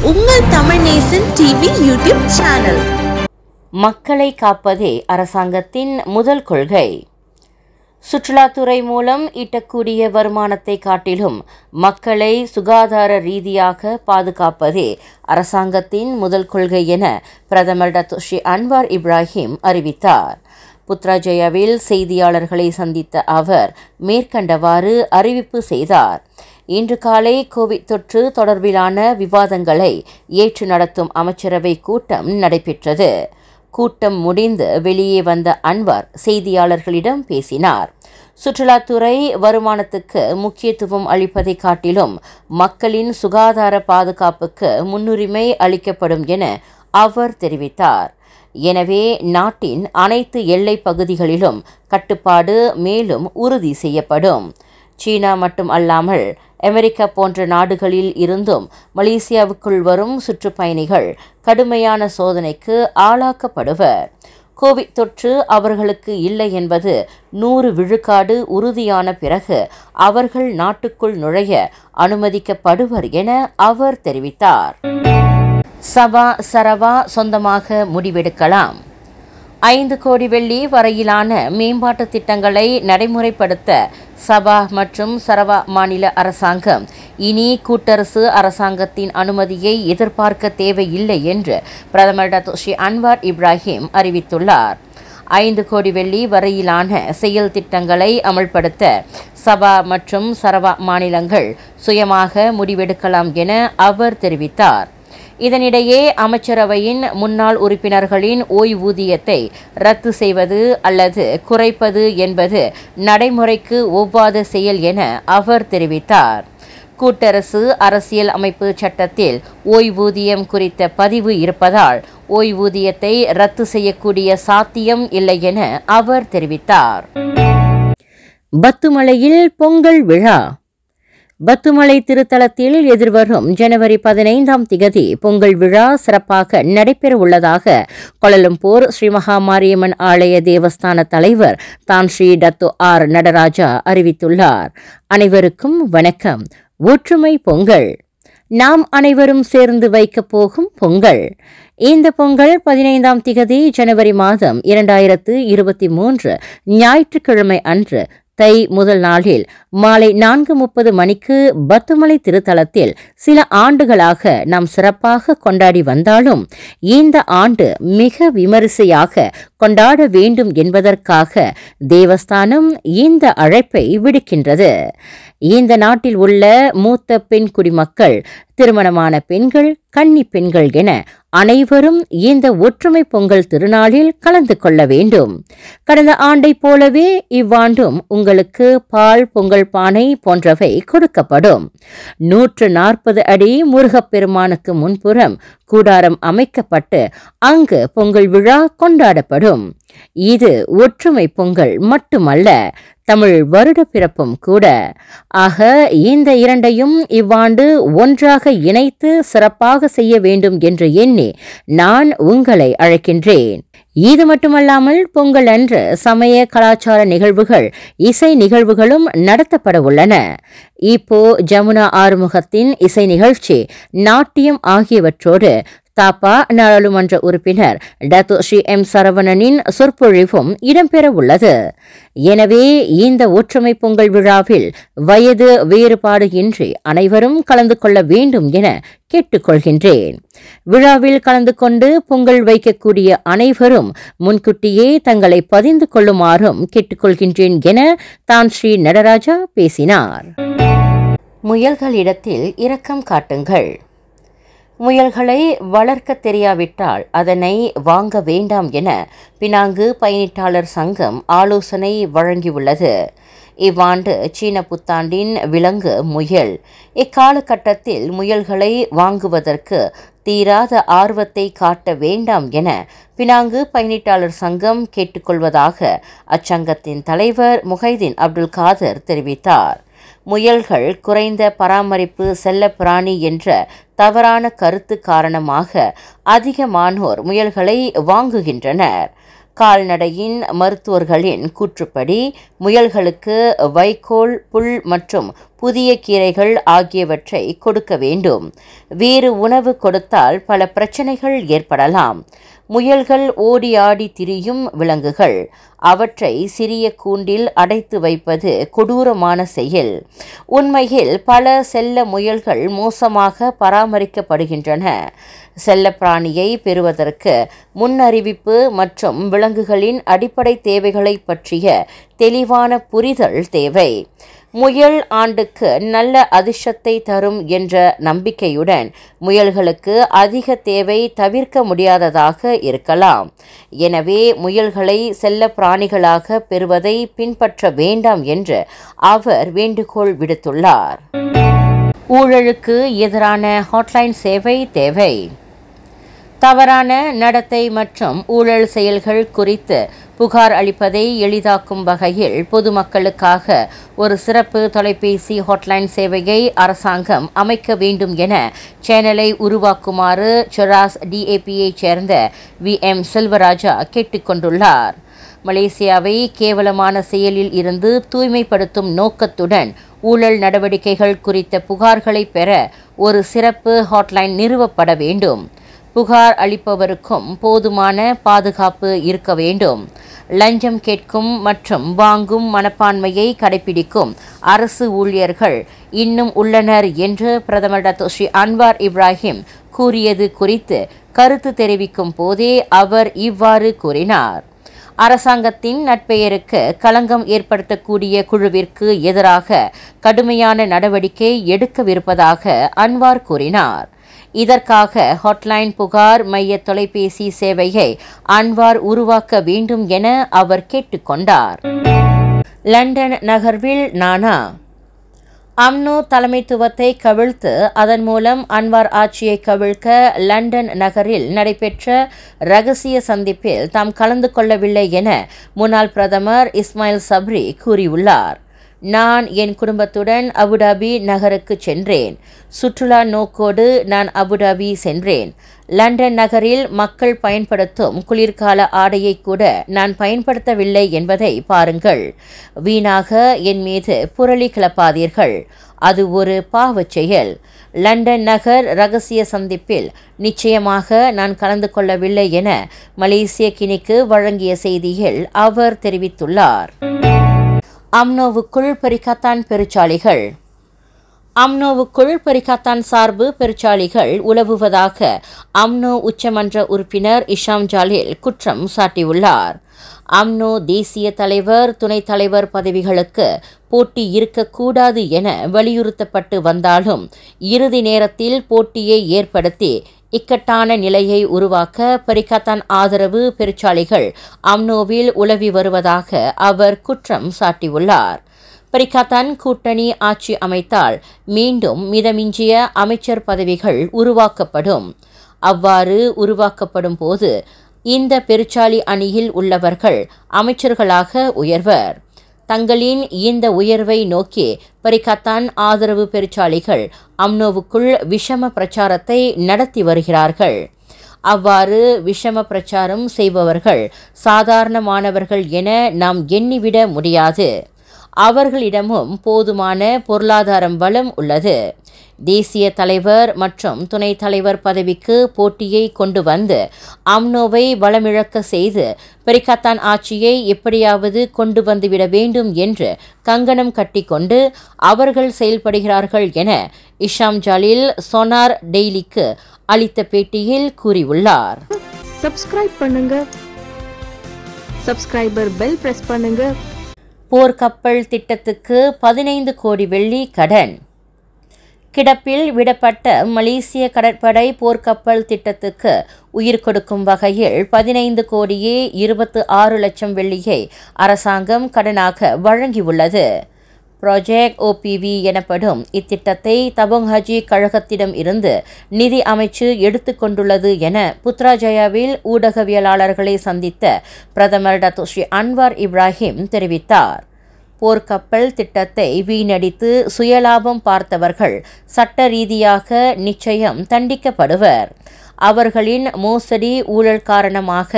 உங்கள் Tamil Nesan TV YouTube channel மக்களை காப்பதே அரசாங்கத்தின் முதல் கொள்கை சுற்றுலாத்துறை மூலம் ஈட்டக்கூடிய வருமானத்தை காட்டிலும் மக்களை சுகாதார ரீதியாக பாதுகாப்பதே அரசாங்கத்தின் முதல் கொள்கை என பிரதமர் டாக்டர் ஸ்ரீ அன்வார் இப்ராஹிம் அறிவித்தார் புத்ராஜயாவில் செய்தியாளர்களை சந்தித்த அவர் மேற்கண்டவாறு அறிவிப்பு செய்தார் இன்று காலை கோவிட் தொற்று தொடர்பிலான விவாதங்களை ஏற்று நடத்தும் அமைச்சரவை கூட்டம் நடைபெற்றது கூட்டம் முடிந்து வெளியே வந்த அன்வார் செய்தியாளர்களிடம் பேசினார் சுற்றுலாத்துறை வருமானத்துக்கு முக்கியத்துவம் அளிப்பதை காட்டிலும் மக்களின் சுகாதார பாதுகாப்புக்கு முன்னுரிமை அளிக்கப்படும் என அவர் தெரிவித்தார் எனவே நாட்டின் அனைத்து எல்லைப் பகுதிகளிலும் கட்டுப்பாடு மேலும் உறுதி செய்யப்படும் சீனா மட்டும் அல்லாமல் அமெரிக்கா போன்ற நாடுகளில் இருந்தும் மலேசியாவுக்குள் வரும் சுற்றுப்பயணிகள் கடுமையான சோதனைக்கு ஆளாக்கப்படுவர் கோவிட் தொற்று அவர்களுக்கு இல்லை என்பது நூறு விழுக்காடு உறுதியான பிறகு அவர்கள் நாட்டுக்குள் நுழைய அனுமதிக்கப்படுவர் என அவர் தெரிவித்தார் சபா சரவா சொந்தமாக முடிவெடுக்கலாம் ஐந்து கோடி வெள்ளி வரையிலான மேம்பாட்டு திட்டங்களை நடைமுறைப்படுத்த சபா மற்றும் சரவா மாநில அரசாங்கம் இனி கூட்டரசு அரசாங்கத்தின் அனுமதியை எதிர்பார்க்க தேவையில்லை என்று பிரதமர் டாக்டர் ஸ்ரீ அன்வார் இப்ராஹிம் அறிவித்துள்ளார் ஐந்து கோடி வெள்ளி வரையிலான செயல் திட்டங்களை அமல்படுத்த சபா மற்றும் சரவா மாநிலங்கள் சுயமாக முடிவெடுக்கலாம் என அவர் தெரிவித்தார் இதனிடையே அமைச்சரவையின் முன்னாள் உறுப்பினர்களின் ஓய்வூதியத்தை ரத்து செய்வது அல்லது குறைப்பது என்பது நடைமுறைக்கு ஒவ்வாத செயல் என அவர் தெரிவித்தார் கூட்டரசு அரசியல் அமைப்பு சட்டத்தில் ஓய்வூதியம் குறித்த பதிவு இருப்பதால் ஓய்வூதியத்தை ரத்து செய்யக்கூடிய சாத்தியம் இல்லை என அவர் தெரிவித்தார் பத்துமலையில் பொங்கல் விழா பத்துமலை திருத்தலத்தில் எதிர்வரும் ஜனவரி பதினைந்தாம் திகதி பொங்கல் விழா சிறப்பாக நடைபெற உள்ளதாக கொலலம்பூர் ஸ்ரீ மகாமாரியம்மன் ஆலய தேவஸ்தான தலைவர் தான் ஸ்ரீ டத்து ஆர் நடராஜா அறிவித்துள்ளார் அனைவருக்கும் வணக்கம் ஒற்றுமை பொங்கல் நாம் அனைவரும் சேர்ந்து வைக்கப் போகும் பொங்கல் இந்த பொங்கல் பதினைந்தாம் திகதி ஜனவரி மாதம் இரண்டாயிரத்து இருபத்தி மூன்று ஞாயிற்றுக்கிழமை அன்று தை முதல் நாளில் மாலை நான்கு முப்பது மணிக்கு பத்துமலை திருத்தலத்தில் சில ஆண்டுகளாக நாம் சிறப்பாக கொண்டாடி வந்தாலும் இந்த ஆண்டு மிக விமரிசையாக கொண்டாட வேண்டும் என்பதற்காக தேவஸ்தானம் இந்த அழைப்பை விடுக்கின்றது இந்த நாட்டில் உள்ள மூத்த பெண் குடிமக்கள் திருமணமான பெண்கள் கன்னி பெண்கள் என அனைவரும் இந்த ஒற்றுமை பொங்கல் திருநாளில் கலந்து கொள்ள வேண்டும் கடந்த ஆண்டை போலவே இவ்வாண்டும் உங்களுக்கு பால் பொங்கல் பானை போன்றவை கொடுக்கப்படும் நூற்று நாற்பது அடி முருகப்பெருமானுக்கு முன்புறம் கூடாரம் அமைக்கப்பட்டு அங்கு பொங்கல் விழா கொண்டாடப்படும் இது ஒற்றுமை பொங்கல் மட்டுமல்ல தமிழ் வருட பிறப்பும் கூட ஆக இந்த இரண்டையும் இவ்வாண்டு ஒன்றாக இணைத்து சிறப்பாக செய்ய வேண்டும் என்று எண்ணி நான் உங்களை அழைக்கின்றேன் இது மட்டுமல்லாமல் பொங்கல் அன்று சமய கலாச்சார நிகழ்வுகள் இசை நிகழ்வுகளும் நடத்தப்பட உள்ளன இப்போ ஜமுனா ஆறுமுகத்தின் இசை நிகழ்ச்சி நாட்டியம் ஆகியவற்றோடு தாப்பா நாடாளுமன்ற உறுப்பினர் டத்து ஸ்ரீ எம் சரவணனின் சொற்பொழிவும் இடம்பெற உள்ளது எனவே இந்த ஒற்றுமை பொங்கல் விழாவில் வயது வேறுபாடு இன்றி அனைவரும் கலந்து கொள்ள வேண்டும் என கேட்டுக்கொள்கின்றேன் விழாவில் கலந்து கொண்டு பொங்கல் வைக்கக்கூடிய அனைவரும் முன்கூட்டியே தங்களை பதிந்து கொள்ளுமாறும் கேட்டுக்கொள்கின்றேன் என தான் ஸ்ரீ நடராஜா பேசினார் முயல்களிடத்தில் இரக்கம் காட்டுங்கள் முயல்களை வளர்க்க தெரியாவிட்டால் அதனை வாங்க வேண்டாம் என பினாங்கு பயணிட்டாளர் சங்கம் ஆலோசனை வழங்கியுள்ளது இவ்வாண்டு சீன புத்தாண்டின் விலங்கு முயல் இக்காலகட்டத்தில் முயல்களை வாங்குவதற்கு தீராத ஆர்வத்தை காட்ட வேண்டாம் என பினாங்கு பயணிட்டாளர் சங்கம் கேட்டுக்கொள்வதாக அச்சங்கத்தின் தலைவர் முஹைதீன் அப்துல் காதர் தெரிவித்தார் முயல்கள் குறைந்த பராமரிப்பு செல்லப்பிராணி என்ற தவறான கருத்து காரணமாக அதிகமானோர் முயல்களை வாங்குகின்றனர் கால்நடையின் மருத்துவர்களின் கூற்றுப்படி முயல்களுக்கு வைக்கோல் புல் மற்றும் புதிய கீரைகள் ஆகியவற்றை கொடுக்க வேண்டும் வேறு உணவு கொடுத்தால் பல பிரச்சனைகள் ஏற்படலாம் முயல்கள் ஓடி ஆடி திரியும் விலங்குகள் அவற்றை சிறிய கூண்டில் அடைத்து வைப்பது கொடூரமான செயல் உண்மையில் பல செல்ல முயல்கள் மோசமாக பராமரிக்கப்படுகின்றன செல்லப்பிராணியை பெறுவதற்கு முன்னறிவிப்பு மற்றும் விலங்குகளின் அடிப்படை தேவைகளை பற்றிய தெளிவான புரிதல் தேவை முயல் ஆண்டுக்கு நல்ல அதிர்ஷ்டத்தை தரும் என்ற நம்பிக்கையுடன் முயல்களுக்கு அதிக தேவை தவிர்க்க முடியாததாக இருக்கலாம் எனவே முயல்களை செல்ல பிராணிகளாக பெறுவதை பின்பற்ற வேண்டாம் என்று அவர் வேண்டுகோள் விடுத்துள்ளார் ஊழலுக்கு எதிரான ஹாட்லைன் சேவை தேவை தவறான நடத்தை மற்றும் ஊழல் செயல்கள் குறித்து புகார் அளிப்பதை எளிதாக்கும் வகையில் பொதுமக்களுக்காக ஒரு சிறப்பு தொலைபேசி ஹாட்லைன் சேவையை அரசாங்கம் அமைக்க வேண்டும் என சேனலை உருவாக்குமாறு செராஸ் டிஏபியைச் சேர்ந்த வி எம் செல்வராஜா கேட்டுக்கொண்டுள்ளார் மலேசியாவை கேவலமான செயலில் இருந்து தூய்மைப்படுத்தும் நோக்கத்துடன் ஊழல் நடவடிக்கைகள் குறித்த புகார்களை பெற ஒரு சிறப்பு ஹாட்லைன் நிறுவப்பட வேண்டும் புகார் அளிப்பவருக்கும் போதுமான பாதுகாப்பு இருக்க வேண்டும் லஞ்சம் கேட்கும் மற்றும் வாங்கும் மனப்பான்மையை கடைபிடிக்கும் அரசு ஊழியர்கள் இன்னும் உள்ளனர் என்று பிரதமர் டாக்டர் ஸ்ரீ அன்வார் இப்ராஹிம் கூறியது குறித்து கருத்து தெரிவிக்கும் போதே அவர் இவ்வாறு கூறினார் அரசாங்கத்தின் நட்பெயருக்கு களங்கம் ஏற்படுத்தக்கூடிய குழுவிற்கு எதிராக கடுமையான நடவடிக்கை எடுக்கவிருப்பதாக அன்வார் கூறினார் இதற்காக ஹாட்லைன் புகார் மைய தொலைபேசி சேவையை அன்வார் உருவாக்க வேண்டும் என அவர் கேட்டுக்கொண்டார் லண்டன் நகர்வில் நானா அம்னோ தலைமைத்துவத்தை கவிழ்த்து அதன் மூலம் அன்வார் ஆட்சியை கவிழ்க்க லண்டன் நகரில் நடைபெற்ற ரகசிய சந்திப்பில் தாம் கலந்து கொள்ளவில்லை என முன்னாள் பிரதமர் இஸ்மாயில் சப்ரி கூறியுள்ளார் நான் என் குடும்பத்துடன் அபுதாபி நகருக்கு சென்றேன் சுற்றுலா நோக்கோடு நான் அபுதாபி சென்றேன் லண்டன் நகரில் மக்கள் பயன்படுத்தும் குளிர்கால ஆடையை கூட நான் பயன்படுத்தவில்லை என்பதை பாருங்கள் வீணாக என் மீது புரளி கிளப்பாதீர்கள் அது ஒரு பாவச் செயல் லண்டன் நகர் ரகசிய சந்திப்பில் நிச்சயமாக நான் கலந்து கொள்ளவில்லை என மலேசிய கிணிக்கு வழங்கிய செய்தியில் அவர் தெரிவித்துள்ளார் அம்னோவுக்குள் பெரிக்காத்தான் பெருச்சாளிகள் அம்னோவுக்குள் பெரிக்காத்தான் சார்பு பெருச்சாளிகள் உலவுவதாக அம்னோ உச்சமன்ற உறுப்பினர் இஷாம் ஜாலில் குற்றம் சாட்டியுள்ளார் அம்னோ தேசிய தலைவர் துணைத் தலைவர் பதவிகளுக்கு போட்டி இருக்கக்கூடாது என வலியுறுத்தப்பட்டு வந்தாலும் இறுதி நேரத்தில் போட்டியை ஏற்படுத்தி இக்கட்டான நிலையை உருவாக்க பரிகாத்தான் ஆதரவு பெருச்சாளிகள் அம்னோவில் உலவி வருவதாக அவர் குற்றம் சாட்டியுள்ளார் பரிகாத்தான் கூட்டணி ஆட்சி அமைத்தால் மீண்டும் மிதமிஞ்சிய அமைச்சர் பதவிகள் உருவாக்கப்படும் அவ்வாறு உருவாக்கப்படும் போது இந்த பெருச்சாளி அணியில் உள்ளவர்கள் அமைச்சர்களாக உயர்வர் தங்களின் இந்த உயர்வை நோக்கி பரிகாத்தான் ஆதரவு பெருச்சாளிகள் அம்னோவுக்குள் விஷம பிரச்சாரத்தை நடத்தி வருகிறார்கள் அவ்வாறு விஷம பிரச்சாரம் செய்பவர்கள் சாதாரணமானவர்கள் என நாம் எண்ணிவிட முடியாது அவர்களிடமும் போதுமான பொருளாதாரம் வளம் உள்ளது தேசிய தலைவர் மற்றும் துணைத் தலைவர் பதவிக்கு போட்டியை கொண்டு வந்து அம்னோவை வளமிழக்க செய்து பெரிகாத்தான் ஆட்சியை எப்படியாவது கொண்டு வந்துவிட வேண்டும் என்று கங்கணம் கட்டிக்கொண்டு அவர்கள் செயல்படுகிறார்கள் என இஷாம் ஜாலில் சொனார் டெய்லிக்கு அளித்த பேட்டியில் கூறியுள்ளார் சப்ஸ்கிரைப் பண்ணுங்க சப்ஸ்கிரைபர் பெல் பிரஸ் பண்ணுங்க போர்க்கப்பல் திட்டத்துக்கு பதினைந்து கோடி வெள்ளி கடன் கிடப்பில் விடப்பட்ட மலேசிய கடற்படை போர்க்கப்பல் திட்டத்துக்கு உயிர் கொடுக்கும் வகையில் பதினைந்து கோடியே இருபத்து ஆறு லட்சம் வெள்ளியை அரசாங்கம் கடனாக வழங்கியுள்ளது ப்ராஜெக்ட் ஓபிவி எனப்படும் இத்திட்டத்தை தபோங் ஹஜி கழகத்திடம் இருந்து நிதி அமைச்சு எடுத்துக்கொண்டுள்ளது என புத்ராஜயாவில் ஊடகவியலாளர்களை சந்தித்த பிரதமர் டாக்டர் ஸ்ரீ அன்வார் இப்ராஹிம் தெரிவித்தார் போர்க்கப்பல் திட்டத்தை வீணடித்து சுயலாபம் பார்த்தவர்கள் சட்ட ரீதியாக நிச்சயம் தண்டிக்கப்படுவர் அவர்களின் மோசடி ஊழல் காரணமாக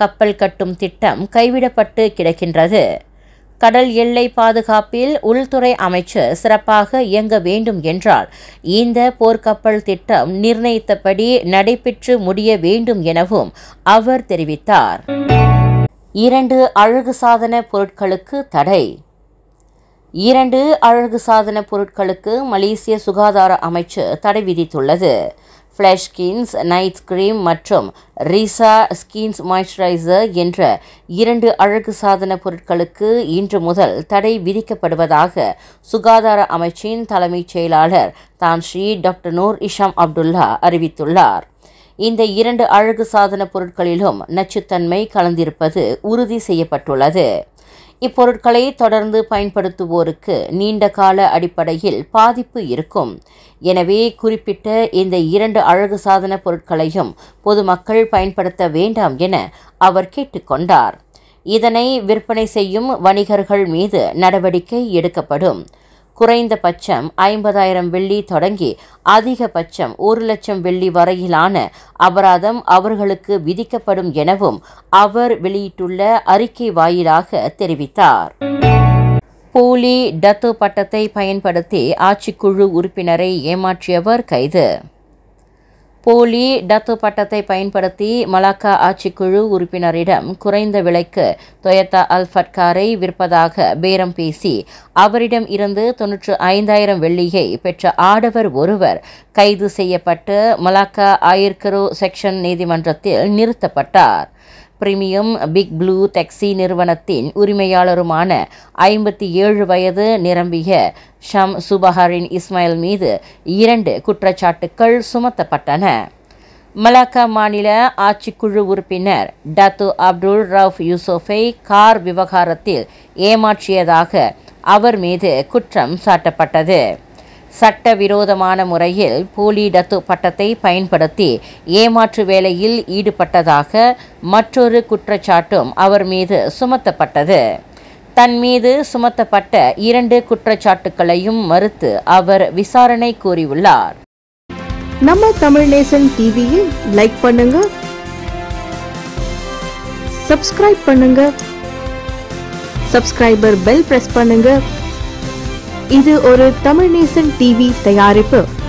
கப்பல் கட்டும் திட்டம் கைவிடப்பட்டு கிடக்கின்றது கடல் எல்லை பாதுகாப்பில் உள்துறை அமைச்சர் சிறப்பாக இயங்க வேண்டும் என்றால் இந்த போர்க்கப்பல் திட்டம் நிர்ணயித்தபடி நடைபெற்று முடிய வேண்டும் எனவும் அவர் தெரிவித்தார் இரண்டு அழகு சாதன பொருட்களுக்கு தடை இரண்டு அழகு சாதன பொருட்களுக்கு மலேசிய சுகாதார அமைச்சு தடை விதித்துள்ளது ஃப்ளஷ் ஸ்கின்ஸ் நைட் கிரீம் மற்றும் ரிசா ஸ்கின்ஸ் மாய்ஸ்சரைசர் என்ற இரண்டு அழகு சாதன பொருட்களுக்கு இன்று முதல் தடை விதிக்கப்படுவதாக சுகாதார அமைச்சின் தலைமைச் செயலாளர் Tan Sri doctor Noor Hisham Abdullah அறிவித்துள்ளார் இந்த இரண்டு அழகு சாதன பொருட்களிலும் நச்சுத்தன்மை கலந்திருப்பது உறுதி செய்யப்பட்டுள்ளது இப்பொருட்களை தொடர்ந்து பயன்படுத்துவோருக்கு நீண்ட கால அடிப்படையில் பாதிப்பு இருக்கும் எனவே குறிப்பிட்ட இந்த இரண்டு அழகு சாதன பொருட்களையும் பொதுமக்கள் பயன்படுத்த வேண்டாம் என அவர் கேட்டுக்கொண்டார் இதனை விற்பனை செய்யும் வணிகர்கள் மீது நடவடிக்கை எடுக்கப்படும் குறைந்தபட்சம் ஐம்பதாயிரம் வெள்ளி தொடங்கி அதிகபட்சம் ஒரு லட்சம் வெள்ளி வரையிலான அபராதம் அவர்களுக்கு விதிக்கப்படும் எனவும் அவர் வெளியிட்டுள்ள அறிக்கை வாயிலாக தெரிவித்தார் போலி டத்து பட்டத்தை பயன்படுத்தி ஆட்சிக்குழு உறுப்பினரை ஏமாற்றியவர் கைது போலி டத்து பட்டத்தை பயன்படுத்தி மலாக்கா ஆட்சிக்குழு உறுப்பினரிடம் குறைந்த விலைக்கு டொயட்டா அல்ஃபட் காரை விற்பதாக பேரம் பேசி அவரிடம் இருந்து தொன்னூற்று ஐந்தாயிரம் வெள்ளியை பெற்ற ஆடவர் ஒருவர் கைது செய்யப்பட்டு மலாக்கா ஆயிர்கரோ செக்ஷன் நீதிமன்றத்தில் நிறுத்தப்பட்டார் பிரீமியம் பிக் ப்ளூ டாக்ஸி நிறுவனத்தின் உரிமையாளருமான ஐம்பத்தி ஏழு வயது நிரம்பிய ஷம் சுபஹாரின் இஸ்மாயில் மீது இரண்டு குற்றச்சாட்டுக்கள் சுமத்தப்பட்டன மலாக்கா மாநில ஆட்சிக்குழு உறுப்பினர் டத்து அப்துல் ரவுஃப் யூசுஃபை கார் விவகாரத்தில் ஏமாற்றியதாக அவர் மீது குற்றம் சாட்டப்பட்டது சட்டவிரோதமான முறையில் போலி டத்து பட்டத்தை பயன்படுத்தி ஏமாற்று வேலையில் ஈடுபட்டதாக மற்றொரு குற்றச்சாட்டும் அவர் மீது சுமத்தப்பட்டது தன் மீது சுமத்தப்பட்ட இரண்டு குற்றச்சாட்டுக்களையும் மறுத்து அவர் விசாரணை கூறியுள்ளார் நம்ம தமிழ் நேசன் டிவியை லைக் பண்ணுங்க சப்ஸ்கிரைப் பண்ணுங்க சப்ஸ்கிரைபர் பெல் பிரஸ் பண்ணுங்க இது ஒரு தமிழ் நேசன் டிவி தயாரிப்பு